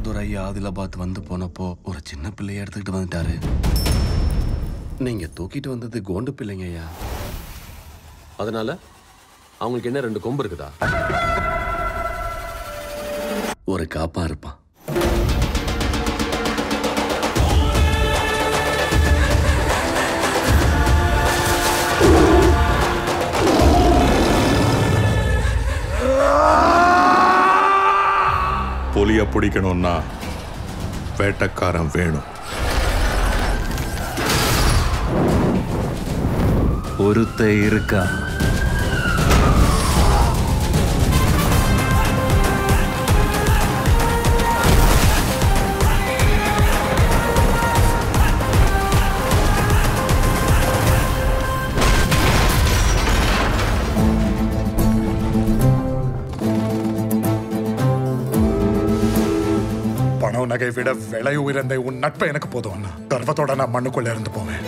மதுரை ஆதிலாபாத் வந்து போனப்போ ஒரு சின்ன பிள்ளைய எடுத்துக்கிட்டு வந்துட்டாரு நீங்க தூக்கிட்டு வந்தது கோண்டு பிள்ளைங்க ஐயா அதனால அவங்களுக்கு என்ன ரெண்டு கொம்பு இருக்குதா ஒரு காப்பா இருப்பான் புலிய பிடிக்கணும்னா வேட்டக்காரன் வேணும் ஒருத்த இருக்கா பணம் நகை விட விலை உயர்ந்த உன் நட்பு எனக்கு போதும் அண்ணா கர்வத்தோட நான் மண்ணுக்குள்ள இருந்து போவேன்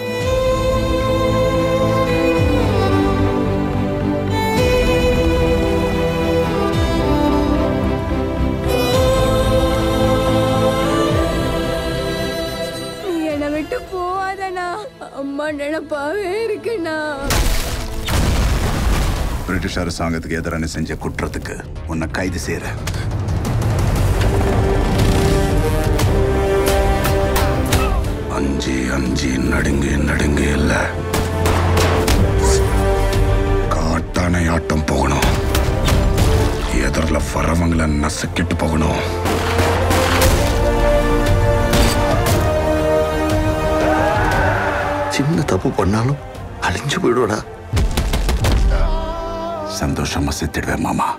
நீ என்னை விட்டு போவாதண்ணா அம்மா நினைப்பாவே இருக்குண்ணா பிரிட்டிஷ் அரசாங்கத்துக்கு எதிரான செஞ்ச குற்றத்துக்கு உன்னை கைது செய்யற அஞ்சு அஞ்சு நடுங்கு நடுங்கு இல்ல காட்டானை ஆட்டம் போகணும் எதிரில் வரவங்களை நசுக்கிட்டு போகணும் சின்ன தப்பு பண்ணாலும் அழிஞ்சு போயிடுவடா சந்தோஷமா செத்துடுவேன் மாமா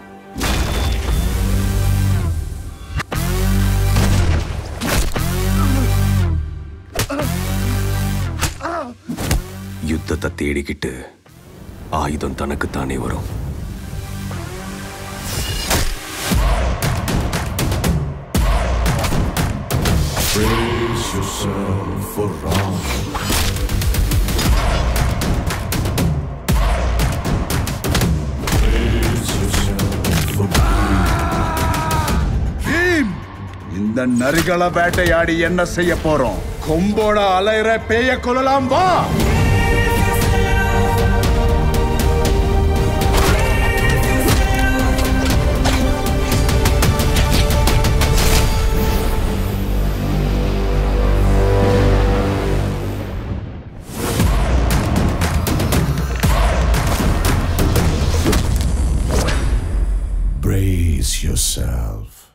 யுத்தத்தை தேடிக்கிட்டு ஆயுதம் தனக்குத்தானே வரும் பீம்! இந்த நரிகளை வேட்டையாடி என்ன செய்ய போறோம் கொம்போட அலைற பேய கொள்ளலாம் வா Brace yourself.